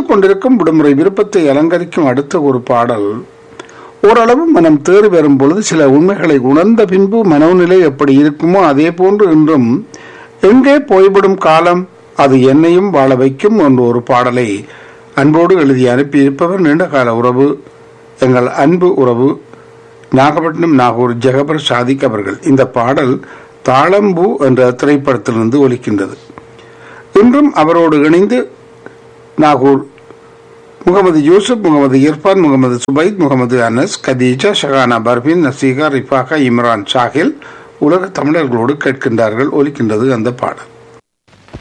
ஒலித்துக் கொண்டிருக்கும் விடுமுறை விருப்பத்தை அலங்கரிக்கும் அடுத்த ஒரு பாடல் ஓரளவு மனம் தேறி வரும் பொழுது சில உண்மைகளை உணர்ந்த பின்பு மனோநிலை எப்படி இருக்குமோ அதே போன்று இன்றும் எங்கே போய்விடும் காலம் அது என்னையும் வாழ வைக்கும் என்ற ஒரு பாடலை அன்போடு எழுதி அனுப்பியிருப்பவர் நீண்டகால உறவு எங்கள் அன்பு உறவு நாகப்பட்டினம் நாகூர் ஜெகபர் சாதிக் அவர்கள் இந்த பாடல் தாளம்பூ என்ற திரைப்படத்திலிருந்து ஒலிக்கின்றது இன்றும் அவரோடு இணைந்து நாகூர் முகமது யூசுப் முகமது இர்ஃபான் முகமது சுபைத் முகமது அனஸ் கதீஜா ஷஹானா பர்பின் நசீகா ரிஃபாகா இம்ரான் ஷாகில் உலக தமிழர்களோடு கேட்கின்றார்கள் ஒலிக்கின்றது அந்த பாடல்